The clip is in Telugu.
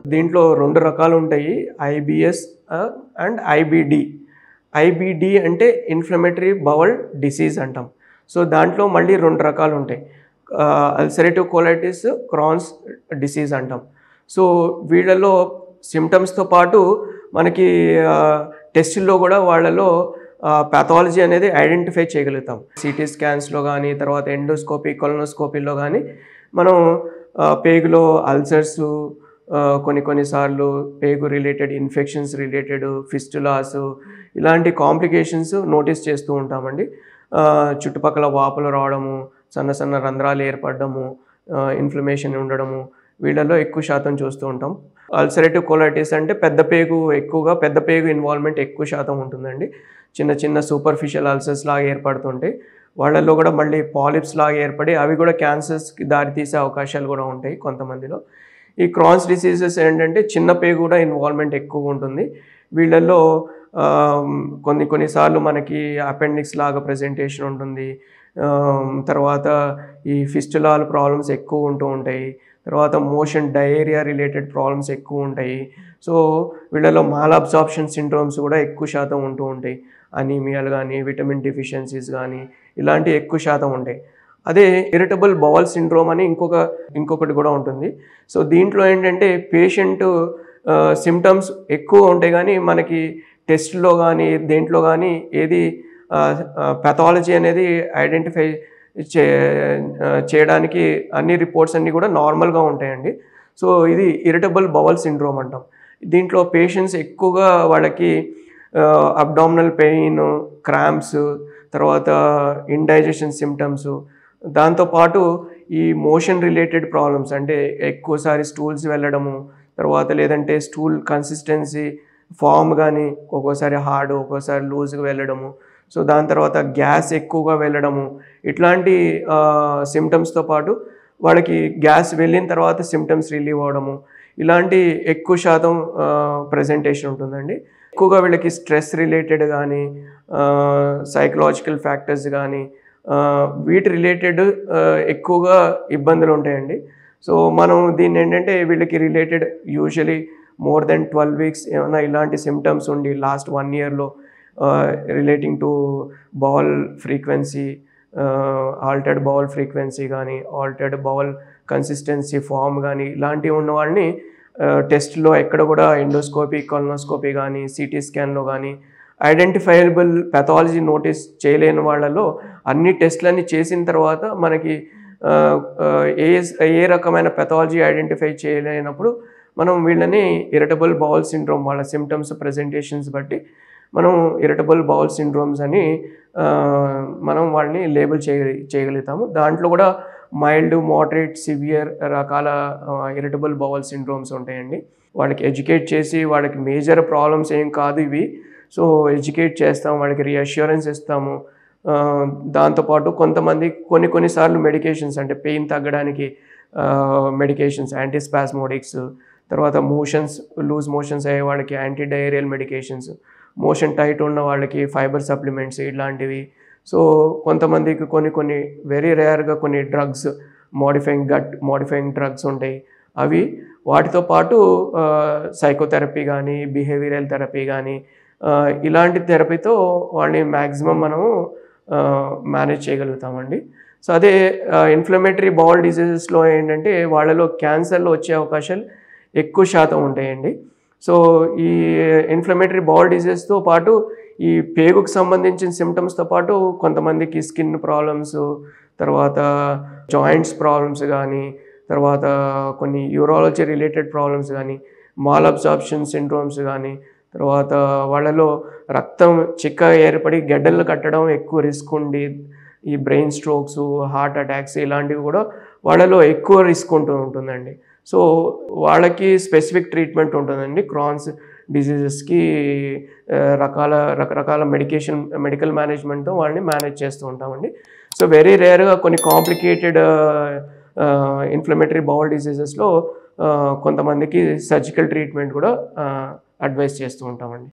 దీంట్లో రెండు రకాలు ఉంటాయి ఐబిఎస్ అండ్ ఐబిడి ఐబిడి అంటే ఇన్ఫ్లమేటరీ బవల్ డిసీజ్ అంటాం సో దాంట్లో మళ్ళీ రెండు రకాలు ఉంటాయి అల్సరేటివ్ కోలైటిస్ క్రాన్స్ డిసీజ్ అంటాం సో వీళ్ళలో సిమ్టమ్స్తో పాటు మనకి టెస్టుల్లో కూడా వాళ్ళలో పాథాలజీ అనేది ఐడెంటిఫై చేయగలుగుతాం సిటీ స్కాన్స్లో కానీ తర్వాత ఎండోస్కోపీ కొలనోస్కోపీలో కానీ మనం ఆ, పేగులో అల్సర్స్ కొన్ని కొన్నిసార్లు పేగు రిలేటెడ్ ఇన్ఫెక్షన్స్ రిలేటెడ్ ఫిస్టులాస్ ఇలాంటి కాంప్లికేషన్స్ నోటీస్ చేస్తూ ఉంటామండి ఆ, చుట్టుపక్కల వాపులు రావడము సన్న సన్న రంధ్రాలు ఏర్పడడము ఇన్ఫ్లమేషన్ ఉండడము వీళ్ళలో ఎక్కువ శాతం చూస్తూ ఉంటాం అల్సరేటివ్ కోలైటిస్ అంటే పెద్ద పేగు ఎక్కువగా పెద్ద పేగు ఇన్వాల్వ్మెంట్ ఎక్కువ శాతం ఉంటుందండి చిన్న చిన్న సూపర్ఫిషియల్ అల్సర్స్ లాగా ఏర్పడుతుంటాయి వాళ్ళల్లో కూడా మళ్ళీ పాలిప్స్ లాగా ఏర్పడి అవి కూడా క్యాన్సర్స్కి దారితీసే అవకాశాలు కూడా ఉంటాయి కొంతమందిలో ఈ క్రాన్స్ డిసీజెస్ ఏంటంటే చిన్న పేగు కూడా ఇన్వాల్వ్మెంట్ ఎక్కువ ఉంటుంది వీళ్ళల్లో ఆ, కొన్ని కొన్నిసార్లు మనకి అపెండిక్స్ లాగా ప్రజెంటేషన్ ఉంటుంది ఆ, తర్వాత ఈ ఫిస్టులాల్ ప్రాబ్లమ్స్ ఎక్కువ ఉంటూ ఉంటాయి తర్వాత మోషన్ డయేరియా రిలేటెడ్ ప్రాబ్లమ్స్ ఎక్కువ ఉంటాయి సో వీళ్ళలో మాల్ అబ్జార్ప్షన్ సిండ్రోమ్స్ కూడా ఎక్కువ శాతం ఉంటూ ఉంటాయి అనీమియాలు కానీ విటమిన్ డిఫిషియన్సీస్ కానీ ఇలాంటివి ఎక్కువ శాతం ఉంటాయి అదే ఇరిటబుల్ బౌల్ సిండ్రోమ్ అని ఇంకొక ఇంకొకటి కూడా ఉంటుంది సో దీంట్లో ఏంటంటే పేషెంట్ సిమ్టమ్స్ ఎక్కువ ఉంటాయి కానీ మనకి టెస్ట్లో కానీ దేంట్లో కానీ ఏది పెథాలజీ అనేది ఐడెంటిఫై చే ఆ, చేయడానికి అన్ని రిపోర్ట్స్ అన్నీ కూడా నార్మల్గా ఉంటాయండి సో ఇది ఇరిటబుల్ బవల్ సిండ్రోమ్ అంటాం దీంట్లో పేషెంట్స్ ఎక్కువగా వాళ్ళకి అబ్డామినల్ పెయిన్ క్రాంప్స్ తర్వాత ఇండైజెషన్ సిమ్టమ్స్ దాంతోపాటు ఈ మోషన్ రిలేటెడ్ ప్రాబ్లమ్స్ అంటే ఎక్కువసారి స్టూల్స్ వెళ్ళడము తర్వాత లేదంటే స్టూల్ కన్సిస్టెన్సీ ఫామ్ కానీ ఒక్కోసారి హార్డ్ ఒక్కోసారి లూజ్గా వెళ్ళడము సో దాని తర్వాత గ్యాస్ ఎక్కువగా వెళ్ళడము ఇట్లాంటి సిమ్టమ్స్తో పాటు వాళ్ళకి గ్యాస్ వెళ్ళిన తర్వాత సిమ్టమ్స్ రిలీవ్ అవ్వడము ఇలాంటి ఎక్కువ శాతం ప్రజెంటేషన్ ఉంటుందండి ఎక్కువగా వీళ్ళకి స్ట్రెస్ రిలేటెడ్ కానీ సైకలాజికల్ ఫ్యాక్టర్స్ కానీ వీటి రిలేటెడ్ ఎక్కువగా ఇబ్బందులు ఉంటాయండి సో మనం దీన్ని ఏంటంటే వీళ్ళకి related usually more than twelve weeks ఏమైనా ఇలాంటి సిమ్టమ్స్ ఉండి లాస్ట్ వన్ ఇయర్లో relating to bowel frequency altered bowel frequency కానీ ఆల్టర్డ్ బౌల్ కన్సిస్టెన్సీ ఫామ్ కానీ ఇలాంటివి ఉన్న వాళ్ళని టెస్ట్లో ఎక్కడ కూడా ఎండోస్కోపీ కొలనోస్కోపీ కానీ సిటీ స్కాన్లో కానీ ఐడెంటిఫైయబుల్ పెథాలజీ నోటీస్ చేయలేని వాళ్ళలో అన్ని టెస్ట్లన్నీ చేసిన తర్వాత మనకి ఆ, ఆ, ఏ ఏ రకమైన పెథాలజీ ఐడెంటిఫై చేయలేనప్పుడు మనం వీళ్ళని ఇరిటబుల్ బౌల్ సిండ్రోమ్ వాళ్ళ సిమ్టమ్స్ ప్రజెంటేషన్స్ బట్టి మనం ఇరిటబుల్ బౌల్ సిండ్రోమ్స్ అని ఆ, మనం వాళ్ళని లేబుల్ చేయ చేయగలుగుతాము దాంట్లో కూడా మైల్డ్ మోడరేట్ సివియర్ రకాల ఇరిటబుల్ బౌల్ సిండ్రోమ్స్ ఉంటాయండి వాళ్ళకి ఎడ్యుకేట్ చేసి వాళ్ళకి మేజర్ ప్రాబ్లమ్స్ ఏం కాదు ఇవి సో ఎడ్యుకేట్ చేస్తాం వాళ్ళకి రీఅష్యూరెన్స్ ఇస్తాము ఆ, దాంతోపాటు కొంతమంది కొన్ని కొన్నిసార్లు మెడికేషన్స్ అంటే పెయిన్ తగ్గడానికి మెడికేషన్స్ యాంటీస్పాస్మోడిక్స్ తర్వాత మోషన్స్ లూజ్ మోషన్స్ అయ్యే వాళ్ళకి anti diarrhoeal medications motion tight ఉన్న వాళ్ళకి ఫైబర్ సప్లిమెంట్స్ ఇట్లాంటివి సో కొంతమందికి కొన్ని కొన్ని వెరీ రేర్గా కొన్ని drugs modifying gut modifying drugs ఉంటాయి అవి వాటితో పాటు సైకోథెరపీ కానీ బిహేవియరల్ థెరపీ కానీ ఇలాంటి థెరపీతో వాళ్ళని మ్యాక్సిమం మనము మేనేజ్ చేయగలుగుతామండి సో అదే ఇన్ఫ్లమేటరీ బౌల్ డిసీజెస్లో ఏంటంటే వాళ్ళలో క్యాన్సర్లో వచ్చే అవకాశాలు ఎక్కువ శాతం ఉంటాయండి సో ఈ ఇన్ఫ్లమేటరీ బౌల్ డిసీజెస్తో పాటు ఈ పేగుకు సంబంధించిన సిమ్టమ్స్తో పాటు కొంతమందికి స్కిన్ ప్రాబ్లమ్స్ తర్వాత జాయింట్స్ ప్రాబ్లమ్స్ కానీ తర్వాత కొన్ని యూరాలజీ రిలేటెడ్ ప్రాబ్లమ్స్ కానీ మాల్ అబ్జార్ప్షన్ సిండ్రోమ్స్ కానీ తర్వాత వాళ్ళలో రక్తం చిక్క ఏర్పడి గడ్డలు కట్టడం ఎక్కువ రిస్క్ ఉండి ఈ బ్రెయిన్ స్ట్రోక్స్ హార్ట్ అటాక్స్ ఇలాంటివి కూడా వాళ్ళలో ఎక్కువ రిస్క్ ఉంటూ ఉంటుందండి సో వాళ్ళకి స్పెసిఫిక్ ట్రీట్మెంట్ ఉంటుందండి క్రాన్స్ డిసీజెస్కి రకాల రకరకాల మెడికేషన్ మెడికల్ మేనేజ్మెంట్తో వాళ్ళని మేనేజ్ చేస్తూ ఉంటామండి సో వెరీ రేర్గా కొన్ని కాంప్లికేటెడ్ ఇన్ఫ్లమేటరీ బౌల్ డిసీజెస్లో కొంతమందికి సర్జికల్ ట్రీట్మెంట్ కూడా అడ్వైస్ చేస్తూ ఉంటామండి